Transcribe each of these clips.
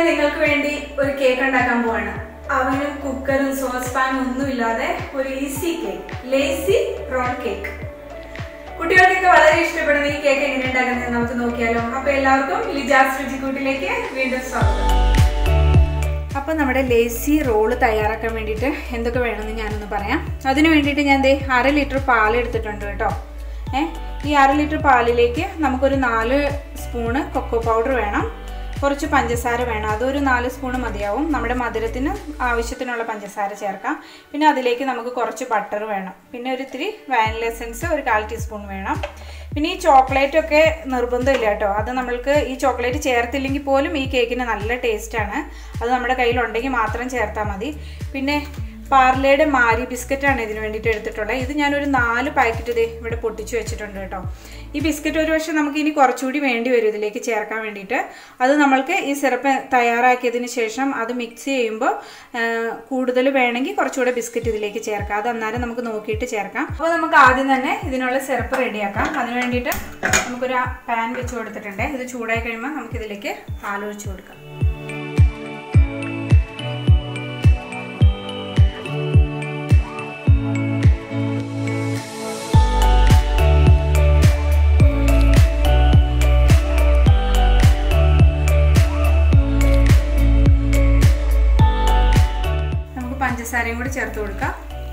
നിങ്ങൾക്ക് വേണ്ടി ഒരു കേക്ക് ഉണ്ടാക്കാൻ പോവാണ് അവനും കുക്കറും സോസ് പാനും ഒന്നുമില്ലാതെ ഒരു ഈസി കേക്ക് ലേസി റോൺ കേക്ക് കുട്ടികൾക്കൊക്കെ വളരെ ഇഷ്ടപ്പെടുന്ന ഈ കേക്ക് എങ്ങനെ ഉണ്ടാക്കുന്നത് നമുക്ക് നോക്കിയാലോ അപ്പൊ എല്ലാവർക്കും ലിജാസ് രുചിക്കൂട്ടിലേക്ക് വീണ്ടും സ്വാഗതം അപ്പോൾ നമ്മുടെ ലേസി റോള് തയ്യാറാക്കാൻ വേണ്ടിയിട്ട് എന്തൊക്കെ വേണമെന്ന് ഞാനൊന്ന് പറയാം അതിന് വേണ്ടിയിട്ട് ഞാൻ ദേ അര ലിറ്റർ പാൽ എടുത്തിട്ടുണ്ട് കേട്ടോ ഏ ഈ അര ലിറ്റർ പാലിലേക്ക് നമുക്കൊരു നാല് സ്പൂണ് കൊക്കോ പൗഡർ വേണം കുറച്ച് പഞ്ചസാര വേണം അതൊരു നാല് സ്പൂണ് മതിയാവും നമ്മുടെ മധുരത്തിന് ആവശ്യത്തിനുള്ള പഞ്ചസാര ചേർക്കാം പിന്നെ അതിലേക്ക് നമുക്ക് കുറച്ച് ബട്ടർ വേണം പിന്നെ ഒരു ഇത്തിരി വാനില എസൻസ് ഒരു കാൽ ടീസ്പൂൺ വേണം പിന്നെ ഈ ചോക്ലേറ്റ് ഒക്കെ നിർബന്ധമില്ല കേട്ടോ അത് നമ്മൾക്ക് ഈ ചോക്ലേറ്റ് ചേർത്തില്ലെങ്കിൽ പോലും ഈ കേക്കിന് നല്ല ടേസ്റ്റാണ് അത് നമ്മുടെ കയ്യിലുണ്ടെങ്കിൽ മാത്രം ചേർത്താൽ മതി പിന്നെ പാർലയുടെ മാരി ബിസ്ക്കറ്റാണ് ഇതിന് വേണ്ടിയിട്ട് എടുത്തിട്ടുള്ളത് ഇത് ഞാനൊരു നാല് പാക്കറ്റ് ഇത് ഇവിടെ പൊട്ടിച്ചു വെച്ചിട്ടുണ്ട് കേട്ടോ ഈ ബിസ്ക്കറ്റ് ഒരു പക്ഷേ നമുക്ക് ഇനി കുറച്ചുകൂടി വേണ്ടി വരും ഇതിലേക്ക് ചേർക്കാൻ വേണ്ടിയിട്ട് അത് നമ്മൾക്ക് ഈ സിറപ്പ് തയ്യാറാക്കിയതിന് ശേഷം അത് മിക്സ് ചെയ്യുമ്പോൾ കൂടുതൽ വേണമെങ്കിൽ കുറച്ചുകൂടെ ബിസ്ക്കറ്റ് ഇതിലേക്ക് ചേർക്കാം അത് അന്നേരം നമുക്ക് നോക്കിയിട്ട് ചേർക്കാം അപ്പോൾ നമുക്ക് ആദ്യം തന്നെ ഇതിനുള്ള സിറപ്പ് റെഡിയാക്കാം അതിന് വേണ്ടിയിട്ട് നമുക്കൊരു പാൻ വെച്ച് കൊടുത്തിട്ടുണ്ട് ഇത് ചൂടായി കഴിയുമ്പോൾ നമുക്കിതിലേക്ക് പാലൊഴിച്ച് കൊടുക്കാം പഞ്ചസാരയും കൂടി ചേർത്ത് കൊടുക്കാം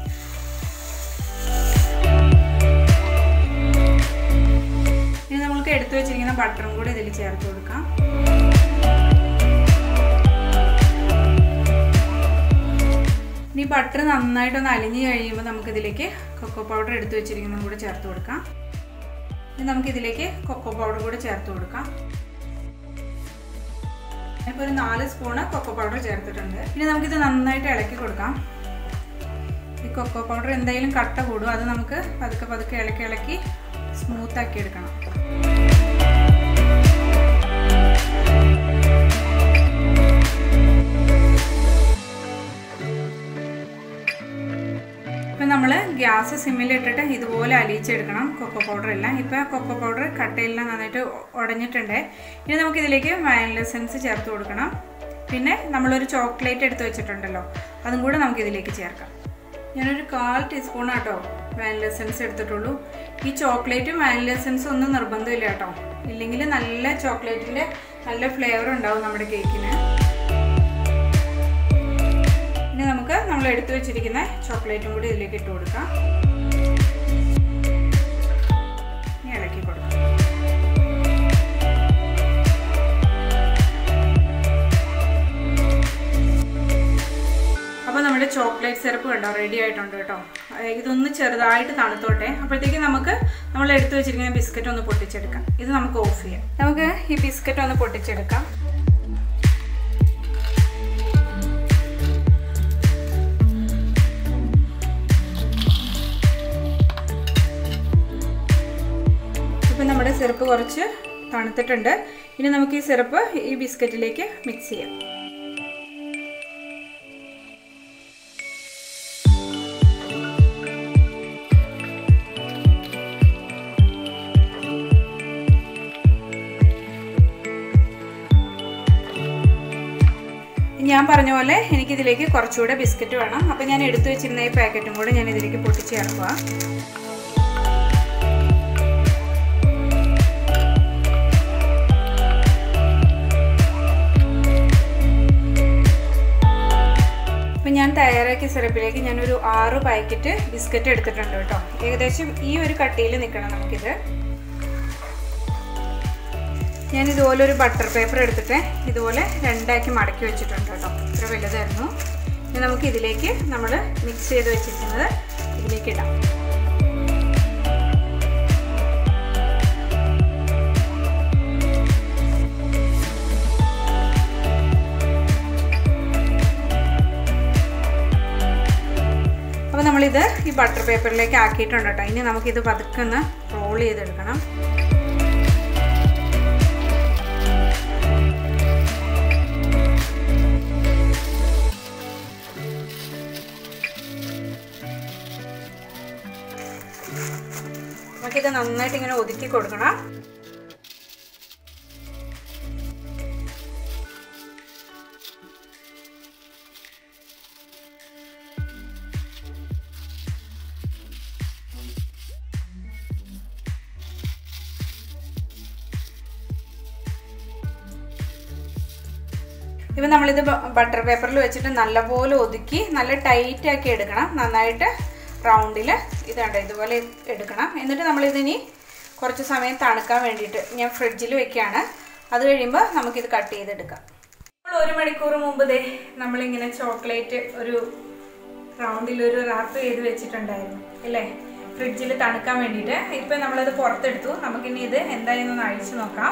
ഇനി നമുക്ക് എടുത്തു വെച്ചിരിക്കുന്ന ബട്ടറും കൂടി ഇതിൽ ചേർത്ത് കൊടുക്കാം ഇനി ബട്ടർ നന്നായിട്ടൊന്ന് അലിഞ്ഞു കഴിയുമ്പോൾ നമുക്കിതിലേക്ക് കൊക്കോ പൗഡർ എടുത്തു വെച്ചിരിക്കുന്നതും കൂടി ചേർത്ത് കൊടുക്കാം ഇനി നമുക്കിതിലേക്ക് കൊക്കോ പൗഡർ കൂടി ചേർത്ത് കൊടുക്കാം ഇപ്പോൾ ഒരു നാല് സ്പൂണ് കൊക്കോ പൗഡർ ചേർത്തിട്ടുണ്ട് ഇനി നമുക്കിത് നന്നായിട്ട് ഇളക്കി കൊടുക്കാം ഈ കൊക്കോ പൗഡർ എന്തായാലും കട്ട കൂടും അത് നമുക്ക് പതുക്കെ പതുക്കെ ഇളക്കി ഇളക്കി സ്മൂത്ത് ആക്കി എടുക്കണം ഇപ്പം നമ്മൾ ഗ്യാസ് സിമ്മിലിട്ടിട്ട് ഇതുപോലെ അലിയിച്ചെടുക്കണം കൊക്കോ പൗഡർ എല്ലാം ഇപ്പം കൊക്കോ പൗഡർ കട്ടയെല്ലാം നന്നായിട്ട് ഉടഞ്ഞിട്ടുണ്ട് ഇനി നമുക്കിതിലേക്ക് വാനില എസൻസ് ചേർത്ത് കൊടുക്കണം പിന്നെ നമ്മളൊരു ചോക്ലേറ്റ് എടുത്ത് വെച്ചിട്ടുണ്ടല്ലോ അതും കൂടെ നമുക്കിതിലേക്ക് ചേർക്കാം ഞാനൊരു കാൽ ടീസ്പൂൺ ആട്ടോ വാനില എസൻസ് എടുത്തിട്ടുള്ളൂ ഈ ചോക്ലേറ്റും വാനില എസൻസും ഒന്നും നിർബന്ധമില്ല കേട്ടോ ഇല്ലെങ്കിൽ നല്ല ചോക്ലേറ്റിൻ്റെ നല്ല ഫ്ലേവർ ഉണ്ടാവും നമ്മുടെ കേക്കിന് ഇനി നമുക്ക് നമ്മൾ എടുത്തു വെച്ചിരിക്കുന്ന ചോക്ലേറ്റും കൂടി ഇതിലേക്ക് ഇട്ട് കൊടുക്കാം ഇനി ഇളക്കി കൊടുക്കാം അപ്പോൾ നമ്മുടെ ചോക്ലേറ്റ് സിറപ്പ് കണ്ടോ റെഡി ആയിട്ടുണ്ട് കേട്ടോ ഇതൊന്ന് ചെറുതായിട്ട് തണുത്തോട്ടെ അപ്പോഴത്തേക്ക് നമുക്ക് നമ്മൾ എടുത്തു വെച്ചിരിക്കുന്ന ബിസ്ക്കറ്റ് ഒന്ന് പൊട്ടിച്ചെടുക്കാം ഇത് നമുക്ക് ഓഫ് ചെയ്യാം നമുക്ക് ഈ ബിസ്ക്കറ്റ് ഒന്ന് പൊട്ടിച്ചെടുക്കാം ഇപ്പം നമ്മുടെ സിറപ്പ് കുറച്ച് തണുത്തിട്ടുണ്ട് ഇനി നമുക്ക് ഈ സിറപ്പ് ഈ ബിസ്ക്കറ്റിലേക്ക് മിക്സ് ചെയ്യാം ഞാൻ പറഞ്ഞ പോലെ എനിക്കിതിലേക്ക് കുറച്ചുകൂടെ ബിസ്ക്കറ്റ് വേണം അപ്പം ഞാൻ എടുത്തു വെച്ചിരുന്ന ഈ പാക്കറ്റും കൂടെ ഞാൻ ഇതിലേക്ക് പൊട്ടിച്ച് ചേർക്കുക അപ്പം ഞാൻ തയ്യാറാക്കിയ സിറപ്പിലേക്ക് ഞാനൊരു ആറ് പാക്കറ്റ് ബിസ്ക്കറ്റ് എടുത്തിട്ടുണ്ട് കേട്ടോ ഏകദേശം ഈ ഒരു കട്ടിയിൽ നിൽക്കണം നമുക്കിത് ഞാൻ ഇതുപോലെ ഒരു ബട്ടർ പേപ്പർ എടുത്തിട്ട് ഇതുപോലെ രണ്ടാക്കി മടക്കി വെച്ചിട്ടുണ്ട് കേട്ടോ ഇത്ര വലുതായിരുന്നു ഇനി നമുക്ക് ഇതിലേക്ക് നമ്മൾ മിക്സ് ചെയ്ത് വെച്ചിരിക്കുന്നത് ഇതിലേക്ക് ഇടാം അപ്പോൾ നമ്മളിത് ഈ ബട്ടർ പേപ്പറിലേക്ക് ആക്കിയിട്ടുണ്ട് കേട്ടോ ഇനി നമുക്കിത് പതുക്കെ ഒന്ന് റോൾ ചെയ്തെടുക്കണം നമുക്കിത് നന്നായിട്ട് ഇങ്ങനെ ഒതുക്കി കൊടുക്കണം ഇപ്പം നമ്മളിത് ബട്ടർ പേപ്പറിൽ വെച്ചിട്ട് നല്ലപോലെ ഒതുക്കി നല്ല ടൈറ്റ് ആക്കി എടുക്കണം നന്നായിട്ട് റൗണ്ടിൽ ഇതാണ്ട് ഇതുപോലെ എടുക്കണം എന്നിട്ട് നമ്മളിതിനി കുറച്ച് സമയം തണുക്കാൻ വേണ്ടിയിട്ട് ഞാൻ ഫ്രിഡ്ജിൽ വെക്കുകയാണ് അത് കഴിയുമ്പോൾ നമുക്കിത് കട്ട് ചെയ്തെടുക്കാം നമ്മൾ ഒരു മണിക്കൂർ മുമ്പ് ദേ നമ്മളിങ്ങനെ ചോക്ലേറ്റ് ഒരു റൗണ്ടിൽ ഒരു റാപ്പ് ചെയ്ത് വെച്ചിട്ടുണ്ടായിരുന്നു അല്ലേ ഫ്രിഡ്ജിൽ തണുക്കാൻ വേണ്ടിയിട്ട് ഇപ്പം നമ്മളത് പുറത്തെടുത്തു നമുക്കിനി ഇത് എന്തായെന്നൊന്ന് അഴിച്ചു നോക്കാം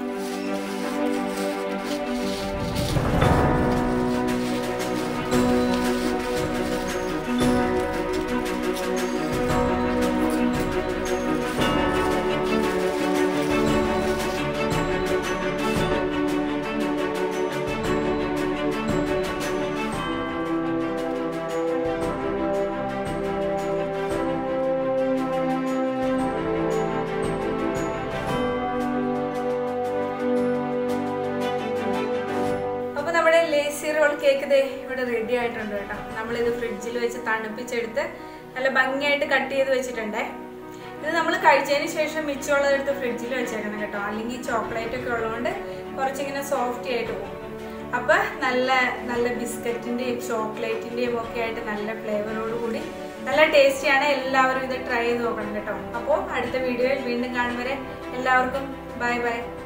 അപ്പൊ നമ്മുടെ ലേസി റോൾ കേക്ക് ദേ ഇവിടെ റെഡി ആയിട്ടുണ്ട് കേട്ടോ നമ്മളിത് ഫ്രിഡ്ജിൽ വെച്ച് തണുപ്പിച്ചെടുത്ത് നല്ല ഭംഗിയായിട്ട് കട്ട് ചെയ്ത് വെച്ചിട്ടുണ്ടേ ഇത് നമ്മൾ കഴിച്ചതിന് ശേഷം മിച്ചമുള്ളതെടുത്ത് ഫ്രിഡ്ജിൽ വെച്ചേക്കണം കേട്ടോ അല്ലെങ്കിൽ ചോക്ലേറ്റ് ഒക്കെ ഉള്ളതുകൊണ്ട് കുറച്ചിങ്ങനെ സോഫ്റ്റി ആയിട്ട് പോകും അപ്പൊ നല്ല നല്ല ബിസ്ക്കറ്റിന്റെയും ചോക്ലേറ്റിന്റെയും ഒക്കെ ആയിട്ട് നല്ല ഫ്ലേവറോട് കൂടി നല്ല ടേസ്റ്റിയാണ് എല്ലാവരും ഇത് ട്രൈ ചെയ്ത് നോക്കണം കേട്ടോ അപ്പോൾ അടുത്ത വീഡിയോയിൽ വീണ്ടും കാണും വരെ എല്ലാവർക്കും ബൈ ബൈ